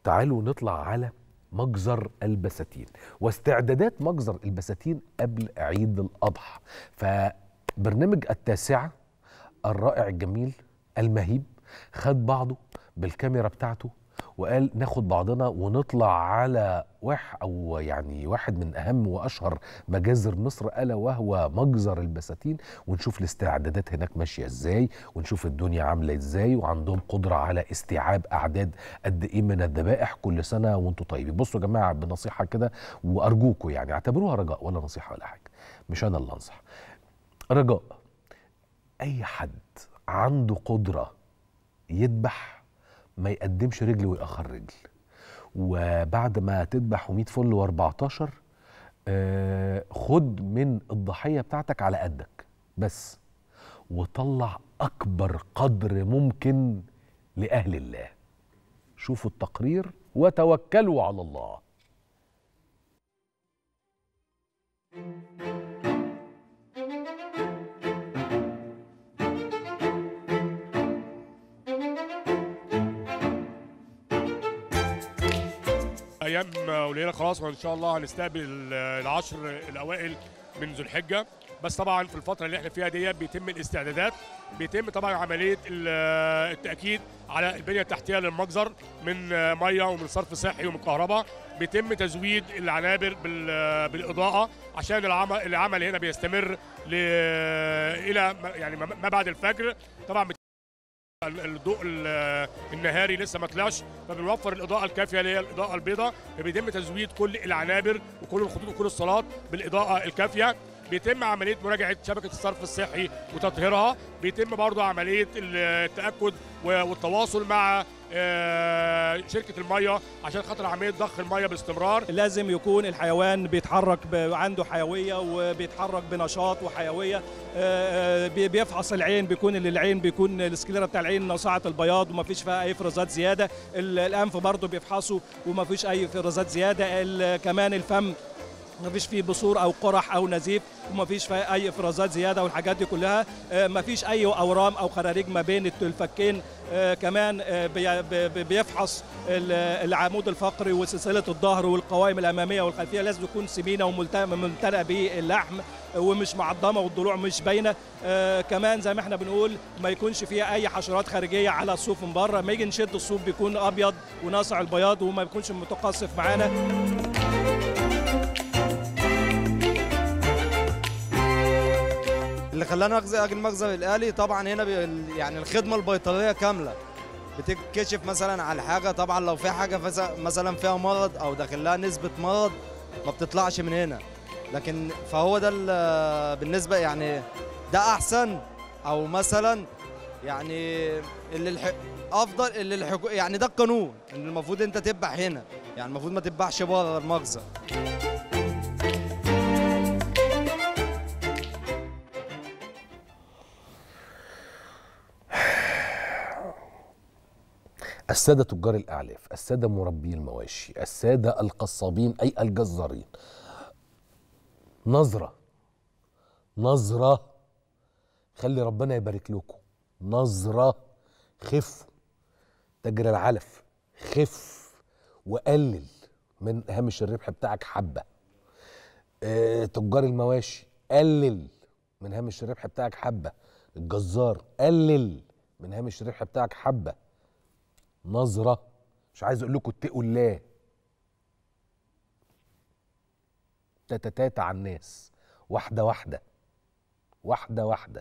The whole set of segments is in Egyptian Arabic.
تعالوا نطلع على مجزر البساتين واستعدادات مجزر البساتين قبل عيد الأضحى فبرنامج التاسعة الرائع الجميل المهيب خد بعضه بالكاميرا بتاعته وقال ناخد بعضنا ونطلع على واحد او يعني واحد من اهم واشهر مجازر مصر الا وهو مجزر البساتين ونشوف الاستعدادات هناك ماشيه ازاي ونشوف الدنيا عامله ازاي وعندهم قدره على استيعاب اعداد قد ايه من الذبائح كل سنه وانتم طيبين بصوا يا جماعه بنصيحه كده وارجوكم يعني اعتبروها رجاء ولا نصيحه ولا حاجه مش انا اللي انصح رجاء اي حد عنده قدره يذبح ما يقدمش رجل ويأخر رجل وبعد ما تذبح 100 فل و14 آه خد من الضحية بتاعتك على قدك بس وطلع أكبر قدر ممكن لأهل الله شوفوا التقرير وتوكلوا على الله ايام قليله خلاص وان شاء الله هنستقبل العشر الاوائل من ذو الحجه بس طبعا في الفتره اللي احنا فيها ديت بيتم الاستعدادات بيتم طبعا عمليه التاكيد على البنيه التحتيه للمجزر من ميه ومن صرف صحي ومن كهرباء بيتم تزويد العنابر بالاضاءه عشان العمل العمل هنا بيستمر ل الى يعني ما بعد الفجر طبعا الضوء النهاري لسه ما طلعش فبنوفر الاضاءه الكافيه اللي هي الاضاءه البيضاء فبيتم تزويد كل العنابر وكل الخطوط وكل الصالات بالاضاءه الكافيه بيتم عمليه مراجعه شبكه الصرف الصحي وتطهيرها بيتم برضه عمليه التاكد والتواصل مع شركه الميه عشان خاطر عمليه ضخ الميه باستمرار لازم يكون الحيوان بيتحرك عنده حيويه وبيتحرك بنشاط وحيويه بيفحص العين بيكون اللي العين بيكون السكليرا بتاع العين ناصعه البياض وما فيش فيها اي افرازات زياده الانف برضه بيفحصوا وما فيش اي افرازات زياده كمان الفم ما فيش فيه بثور او قرح او نزيف وما فيش فيه اي افرازات زياده والحاجات دي كلها ما فيش اي اورام او خراريج ما بين الفكين كمان بيفحص العمود الفقري وسلسله الظهر والقوائم الاماميه والخلفيه لازم يكون سمينه وممتلئه باللحم ومش معضمه والضلوع مش باينه آه كمان زي ما احنا بنقول ما يكونش فيها اي حشرات خارجيه على الصوف من بره ما يجي نشد الصوف بيكون ابيض وناصع البياض وما بيكونش متقصف معانا اللي خلانا اخذ اجي المخزن الالي طبعا هنا يعني الخدمه البيطريه كامله بتكشف مثلا على حاجه طبعا لو في حاجه مثلا فيها مرض او داخل لها نسبه مرض ما بتطلعش من هنا لكن فهو ده بالنسبه يعني ده احسن او مثلا يعني اللي الح... افضل اللي الحكو... يعني ده القانون ان المفروض انت تذبح هنا يعني المفروض ما تذبحش بره المخزن السادة تجار الأعلاف السادة مربي المواشي السادة القصابين أي الجزارين نظرة نظرة خلي ربنا يبارك لكم نظرة خفوا تاجر العلف خف وقلل من هامش الربح بتاعك حبة اه تجار المواشي قلل من هامش الربح بتاعك حبة الجزار قلل من هامش الربح بتاعك حبة نظرة مش عايز اقول لكم اتقوا الله تاتا تاتا على الناس واحدة واحدة واحدة واحدة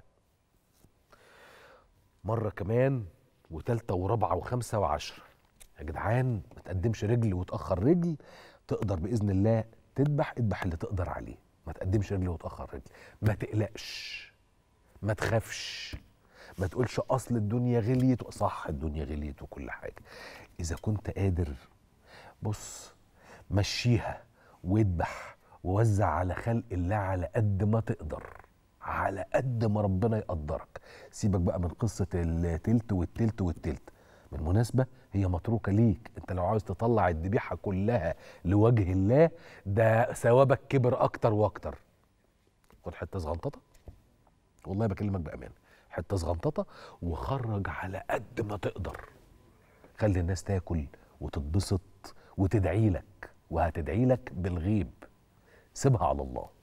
مرة كمان وتالتة ورابعة وخمسة وعشرة يا جدعان ما تقدمش رجل وتأخر رجل تقدر بإذن الله تذبح اذبح اللي تقدر عليه ما تقدمش رجل وتأخر رجل ما تقلقش ما تخافش ما تقولش اصل الدنيا غليت صح الدنيا غليت وكل حاجه اذا كنت قادر بص مشيها واذبح ووزع على خلق الله على قد ما تقدر على قد ما ربنا يقدرك سيبك بقى من قصه التلت والتلت والتلت بالمناسبه هي متروكه ليك انت لو عاوز تطلع الذبيحه كلها لوجه الله ده ثوابك كبر اكتر واكتر خد حته صغنططه والله بكلمك بامان حته صغنططه وخرج على قد ما تقدر خلي الناس تاكل وتتبسط وتدعي لك وهتدعي لك بالغيب سيبها على الله